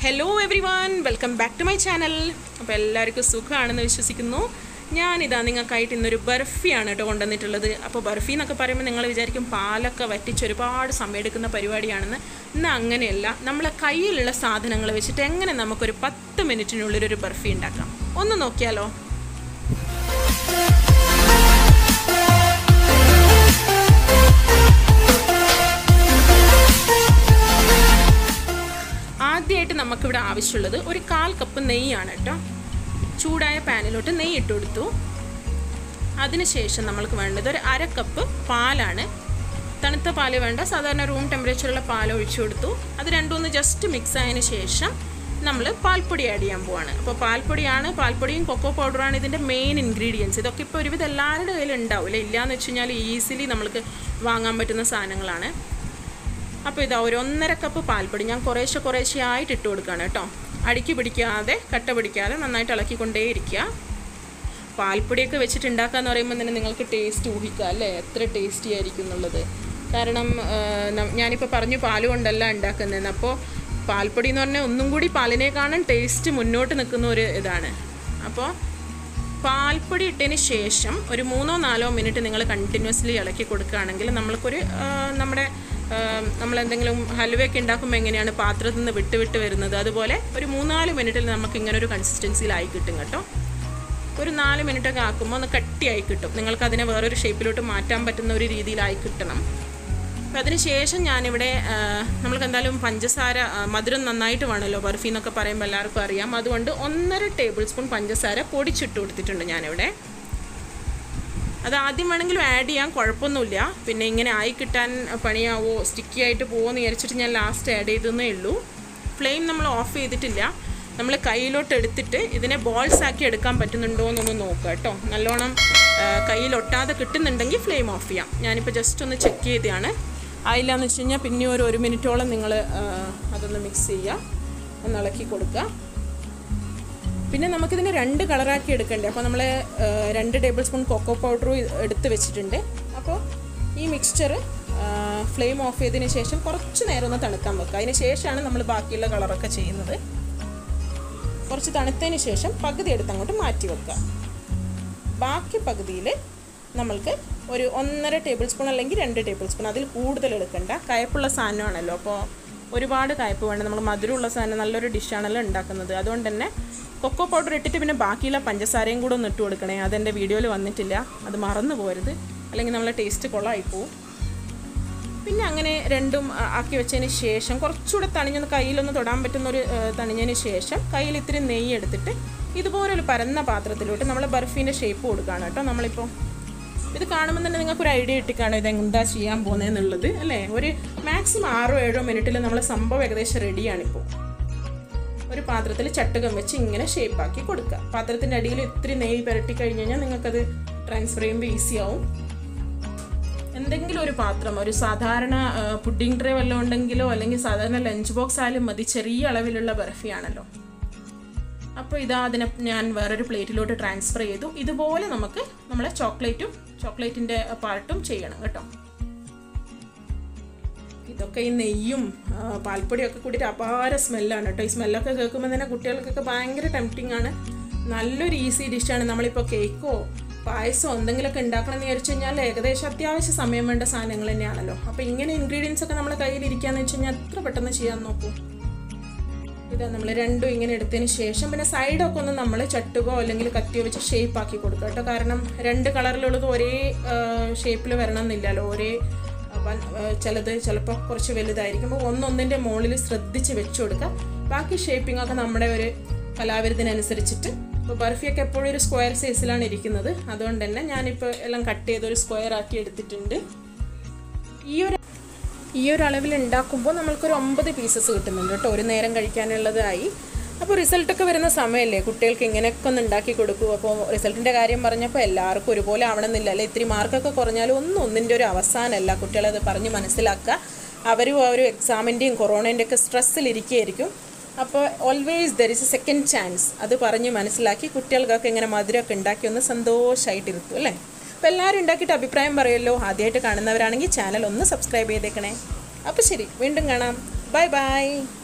hello everyone welcome back to my channel അപ്പോൾ എല്ലാവർക്കും സുഖമാണെന്ന് വിശ്വസിക്കുന്നു ഞാനിതാ നിങ്ങൾക്കായിട്ട് ഇന്നൊരു ബർഫിയാണ് കേട്ടോ കൊണ്ടുവന്നിട്ടുള്ളത് അപ്പോൾ ബർഫി എന്നൊക്കെ പറയുമ്പോൾ നിങ്ങൾ വിചാരിക്കും പാലൊക്കെ വറ്റിച്ച് ഒരുപാട് സമയം എടുക്കുന്ന പരിപാടിയാണെന്ന് ഇന്ന് അങ്ങനെയല്ല നമ്മളെ കയ്യിലുള്ള സാധനങ്ങൾ വെച്ചിട്ട് എങ്ങനെ നമുക്കൊരു പത്ത് മിനിറ്റിനുള്ളിൽ ഒരു ബർഫി ഉണ്ടാക്കാം ഒന്ന് നോക്കിയാലോ ആദ്യമായിട്ട് നമുക്കിവിടെ ആവശ്യമുള്ളത് ഒരു കാൽ കപ്പ് നെയ്യാണ് കേട്ടോ ചൂടായ പാനിലോട്ട് നെയ്യ് ഇട്ട് കൊടുത്തു അതിനുശേഷം നമ്മൾക്ക് വേണ്ടത് ഒരു അര കപ്പ് പാലാണ് തണുത്ത പാല് വേണ്ട സാധാരണ റൂം ടെമ്പറേച്ചറുള്ള പാൽ ഒഴിച്ചു കൊടുത്തു അത് രണ്ടുമൂന്ന് ജസ്റ്റ് മിക്സ് ആയതിനു ശേഷം നമ്മൾ പാൽപ്പൊടി ആഡ് ചെയ്യാൻ പോവാണ് അപ്പോൾ പാൽപ്പൊടിയാണ് പാൽപ്പൊടിയും കൊക്കോ പൗഡറാണ് ഇതിൻ്റെ മെയിൻ ഇൻഗ്രീഡിയൻസ് ഇതൊക്കെ ഇപ്പോൾ ഒരുവിധം എല്ലാവരുടെ കയ്യിൽ ഉണ്ടാവില്ല ഇല്ലയെന്ന് വെച്ച് കഴിഞ്ഞാൽ ഈസിലി നമ്മൾക്ക് വാങ്ങാൻ പറ്റുന്ന സാധനങ്ങളാണ് അപ്പോൾ ഇതാ ഒരു ഒന്നര കപ്പ് പാൽപ്പൊടി ഞാൻ കുറേശ്ശെ കുറേശ്ശെ ആയിട്ട് ഇട്ട് കൊടുക്കുകയാണ് കേട്ടോ അടുക്കി പിടിക്കാതെ കട്ട പിടിക്കാതെ നന്നായിട്ട് ഇളക്കിക്കൊണ്ടേയിരിക്കുക പാൽപ്പൊടിയൊക്കെ വെച്ചിട്ട് ഉണ്ടാക്കാന്ന് പറയുമ്പോൾ തന്നെ നിങ്ങൾക്ക് ടേസ്റ്റ് ഊഹിക്കുക അല്ലേ എത്ര ടേസ്റ്റി ആയിരിക്കും എന്നുള്ളത് കാരണം ഞാനിപ്പോൾ പറഞ്ഞു പാൽ കൊണ്ടല്ല ഉണ്ടാക്കുന്നതെന്ന് അപ്പോൾ പാൽപ്പൊടി എന്ന് പറഞ്ഞാൽ ഒന്നും കൂടി പാലിനേക്കാളും ടേസ്റ്റ് മുന്നോട്ട് നിൽക്കുന്ന ഒരു ഇതാണ് അപ്പോൾ പാൽപ്പൊടി ഇട്ടതിന് ശേഷം ഒരു മൂന്നോ നാലോ മിനിറ്റ് നിങ്ങൾ കണ്ടിന്യൂസ്ലി ഇളക്കി കൊടുക്കുകയാണെങ്കിൽ നമ്മൾക്കൊരു നമ്മുടെ നമ്മളെന്തെങ്കിലും ഹൽവയൊക്കെ ഉണ്ടാക്കുമ്പോൾ എങ്ങനെയാണ് പാത്രത്തിൽ നിന്ന് വിട്ട് വിട്ട് വരുന്നത് അതുപോലെ ഒരു മൂന്നാല് മിനിറ്റിൽ നമുക്ക് ഇങ്ങനെ ഒരു കൺസിസ്റ്റൻസിയിലായി കിട്ടും കേട്ടോ ഒരു നാല് മിനിറ്റൊക്കെ ആക്കുമ്പോൾ ഒന്ന് കട്ടിയായി കിട്ടും നിങ്ങൾക്ക് അതിനെ വേറൊരു ഷേപ്പിലോട്ട് മാറ്റാൻ പറ്റുന്ന ഒരു രീതിയിലായി കിട്ടണം അപ്പം അതിന് ശേഷം ഞാനിവിടെ നമ്മൾക്ക് എന്തായാലും പഞ്ചസാര മധുരം നന്നായിട്ട് വേണമല്ലോ ബർഫി എന്നൊക്കെ പറയുമ്പോൾ എല്ലാവർക്കും അറിയാം അതുകൊണ്ട് ഒന്നര ടേബിൾ സ്പൂൺ പഞ്ചസാര പൊടിച്ചിട്ട് കൊടുത്തിട്ടുണ്ട് ഞാനിവിടെ അത് ആദ്യം വേണമെങ്കിലും ആഡ് ചെയ്യാൻ കുഴപ്പമൊന്നുമില്ല പിന്നെ ഇങ്ങനെ ആയി കിട്ടാൻ പണിയാവോ സ്റ്റിക്കി ആയിട്ട് പോകുമെന്ന് വിചാരിച്ചിട്ട് ഞാൻ ലാസ്റ്റ് ആഡ് ചെയ്തതേ ഉള്ളൂ ഫ്ലെയിം നമ്മൾ ഓഫ് ചെയ്തിട്ടില്ല നമ്മൾ കയ്യിലോട്ട് എടുത്തിട്ട് ഇതിനെ ബോൾസ് ആക്കി എടുക്കാൻ പറ്റുന്നുണ്ടോ എന്നൊന്ന് നോക്കുക കേട്ടോ നല്ലോണം കയ്യിലൊട്ടാതെ കിട്ടുന്നുണ്ടെങ്കിൽ ഫ്ലെയിം ഓഫ് ചെയ്യാം ഞാനിപ്പോൾ ജസ്റ്റ് ഒന്ന് ചെക്ക് ചെയ്തതാണ് ആയില്ലാന്ന് വെച്ച് കഴിഞ്ഞാൽ പിന്നെ ഒരു ഒരു മിനിറ്റോളം നിങ്ങൾ അതൊന്ന് മിക്സ് ചെയ്യുക ഒന്ന് ഇളക്കി കൊടുക്കുക പിന്നെ നമുക്കിതിനെ രണ്ട് കളറാക്കി എടുക്കണ്ടേ അപ്പോൾ നമ്മൾ രണ്ട് ടേബിൾ സ്പൂൺ കൊക്കോ പൗഡറും എടുത്ത് വെച്ചിട്ടുണ്ട് അപ്പോൾ ഈ മിക്സ്ചർ ഫ്ലെയിം ഓഫ് ചെയ്തതിന് ശേഷം കുറച്ച് നേരം ഒന്ന് തണുക്കാൻ വെക്കുക അതിന് ശേഷമാണ് നമ്മൾ ബാക്കിയുള്ള കളറൊക്കെ ചെയ്യുന്നത് കുറച്ച് തണുത്തതിന് ശേഷം പകുതി എടുത്ത് അങ്ങോട്ട് മാറ്റി വെക്കുക ബാക്കി പകുതിയിൽ നമ്മൾക്ക് ഒരു ഒന്നര ടേബിൾ സ്പൂൺ അല്ലെങ്കിൽ രണ്ട് ടേബിൾ സ്പൂൺ അതിൽ കൂടുതൽ എടുക്കണ്ട കയപ്പുള്ള സാധനമാണല്ലോ അപ്പോൾ ഒരുപാട് കയ്പ്പ് വേണ്ട നമ്മൾ മധുരമുള്ള സാധനം നല്ലൊരു ഡിഷാണല്ലോ ഉണ്ടാക്കുന്നത് അതുകൊണ്ട് തന്നെ കൊക്കോ പൗഡർ ഇട്ടിട്ട് പിന്നെ ബാക്കിയുള്ള പഞ്ചസാരയും കൂടെ ഒന്ന് ഇട്ട് കൊടുക്കണേ അതെൻ്റെ വീഡിയോയിൽ വന്നിട്ടില്ല അത് മറന്നു പോരുത് അല്ലെങ്കിൽ നമ്മളെ ടേസ്റ്റ് കൊള്ളായി പോവും പിന്നെ അങ്ങനെ രണ്ടും ആക്കി വെച്ചതിന് ശേഷം കുറച്ചുകൂടെ തണിഞ്ഞൊന്ന് കയ്യിലൊന്ന് തൊടാൻ പറ്റുന്ന ഒരു തണിഞ്ഞതിന് ശേഷം കയ്യിൽ ഇത്തിരി നെയ്യ് എടുത്തിട്ട് ഇതുപോലൊരു പരന്ന പാത്രത്തിലോട്ട് നമ്മൾ ബർഫീൻ്റെ ഷേപ്പ് കൊടുക്കുകയാണ് കേട്ടോ നമ്മളിപ്പോൾ ഇത് കാണുമ്പോൾ തന്നെ നിങ്ങൾക്ക് ഒരു ഐഡിയ കിട്ടിക്കാണോ ഇത് എന്താ ചെയ്യാൻ പോകുന്നതെന്നുള്ളത് അല്ലേ ഒരു മാക്സിമം ആറോ ഏഴോ മിനിറ്റിൽ നമ്മളെ സംഭവം ഏകദേശം റെഡിയാണിപ്പോൾ ഒരു പാത്രത്തിൽ ചട്ടുകം വെച്ച് ഇങ്ങനെ ഷേപ്പാക്കി കൊടുക്കുക പാത്രത്തിൻ്റെ അടിയിൽ ഇത്തിരി നെയ്യ് പുരട്ടി കഴിഞ്ഞ് കഴിഞ്ഞാൽ നിങ്ങൾക്കത് ട്രാൻസ്ഫർ ചെയ്യുമ്പോൾ ഈസി ആവും എന്തെങ്കിലും ഒരു പാത്രം ഒരു സാധാരണ പുഡിംഗ് ട്രേ വല്ലതും ഉണ്ടെങ്കിലോ അല്ലെങ്കിൽ സാധാരണ ലഞ്ച് ബോക്സ് ആയാലും മതി ചെറിയ അളവിലുള്ള ബർഫിയാണല്ലോ അപ്പോൾ ഇതാ അതിനെ ഞാൻ വേറൊരു പ്ലേറ്റിലോട്ട് ട്രാൻസ്ഫർ ചെയ്തു ഇതുപോലെ നമുക്ക് നമ്മളെ ചോക്ലേറ്റും ചോക്ലേറ്റിൻ്റെ പാർട്ടും ചെയ്യണം കേട്ടോ ഇതൊക്കെ ഈ നെയ്യും പാൽപ്പൊടിയൊക്കെ കൂടിയിട്ട് അപാര സ്മെല്ലാണ് കേട്ടോ ഈ സ്മെല്ലൊക്കെ കേൾക്കുമ്പോൾ തന്നെ കുട്ടികൾക്കൊക്കെ ഭയങ്കര ടെംപ്റ്റിംഗ് ആണ് നല്ലൊരു ഈസി ഡിഷാണ് നമ്മളിപ്പോൾ കേക്കോ പായസമോ എന്തെങ്കിലുമൊക്കെ ഉണ്ടാക്കണം എന്ന് വിചാരിച്ചു കഴിഞ്ഞാൽ ഏകദേശം അത്യാവശ്യം സമയം വേണ്ട സാധനങ്ങൾ തന്നെയാണല്ലോ അപ്പോൾ ഇങ്ങനെ ഇൻഗ്രീഡിയൻസ് ഒക്കെ നമ്മുടെ കയ്യിൽ ഇരിക്കുകയെന്ന് വെച്ച് കഴിഞ്ഞാൽ എത്ര പെട്ടെന്ന് ചെയ്യാൻ നോക്കൂ ഇത് നമ്മൾ രണ്ടും ഇങ്ങനെ എടുത്തതിന് ശേഷം പിന്നെ സൈഡൊക്കെ ഒന്ന് നമ്മൾ ചട്ടുകോ അല്ലെങ്കിൽ കത്തിയോ വെച്ച് ഷേപ്പ് ആക്കി കൊടുക്കുക കേട്ടോ കാരണം രണ്ട് കളറിലുള്ളത് ഒരേ ഷേപ്പിൽ വരണം എന്നില്ലല്ലോ ഒരേ ചിലത് ചിലപ്പോൾ കുറച്ച് വലുതായിരിക്കും അപ്പോൾ ഒന്നൊന്നിൻ്റെ മുകളിൽ ശ്രദ്ധിച്ച് വെച്ച് കൊടുക്കുക ബാക്കി ഷേപ്പിംഗ് ഒക്കെ നമ്മുടെ ഒരു കലാവിരുതിനനുസരിച്ചിട്ട് ഇപ്പോൾ ബർഫിയൊക്കെ എപ്പോഴും ഒരു സ്ക്വയർ സൈസിലാണ് ഇരിക്കുന്നത് അതുകൊണ്ട് തന്നെ ഞാനിപ്പോൾ എല്ലാം കട്ട് ചെയ്ത് ഒരു സ്ക്വയർ ആക്കി എടുത്തിട്ടുണ്ട് ഈ ഒരു ഈ ഒരു അളവിൽ ഉണ്ടാക്കുമ്പോൾ നമ്മൾക്കൊരു ഒമ്പത് പീസസ് കിട്ടുന്നുണ്ട് കേട്ടോ ഒരു നേരം കഴിക്കാനുള്ളതായി അപ്പോൾ റിസൾട്ടൊക്കെ വരുന്ന സമയമല്ലേ കുട്ടികൾക്ക് ഇങ്ങനെയൊക്കെ ഒന്ന് ഉണ്ടാക്കി കൊടുക്കൂ അപ്പോൾ റിസൾട്ടിൻ്റെ കാര്യം പറഞ്ഞപ്പോൾ എല്ലാവർക്കും ഒരുപോലെ ആവണമെന്നില്ല അല്ലേ ഇത്തിരി മാർക്കൊക്കെ കുറഞ്ഞാലും ഒന്നും ഒന്നിൻ്റെ ഒരു അവസാനമല്ല കുട്ടികളത് പറഞ്ഞ് മനസ്സിലാക്കുക അവരും ആ ഒരു എക്സാമിൻ്റെയും കൊറോണേൻ്റെ ഒക്കെ സ്ട്രെസ്സിലിരിക്കുകയായിരിക്കും അപ്പോൾ always there is a second chance അത് പറഞ്ഞ് മനസ്സിലാക്കി കുട്ടികൾക്കൊക്കെ ഇങ്ങനെ മധുരമൊക്കെ ഉണ്ടാക്കി ഒന്ന് സന്തോഷമായിട്ടിരുത്തും അല്ലേ അപ്പോൾ എല്ലാവരും ഉണ്ടാക്കിയിട്ട് അഭിപ്രായം പറയുമല്ലോ ആദ്യമായിട്ട് കാണുന്നവരാണെങ്കിൽ ചാനൽ ഒന്ന് സബ്സ്ക്രൈബ് ചെയ്തേക്കണേ അപ്പോൾ ശരി വീണ്ടും കാണാം ബൈ ബൈ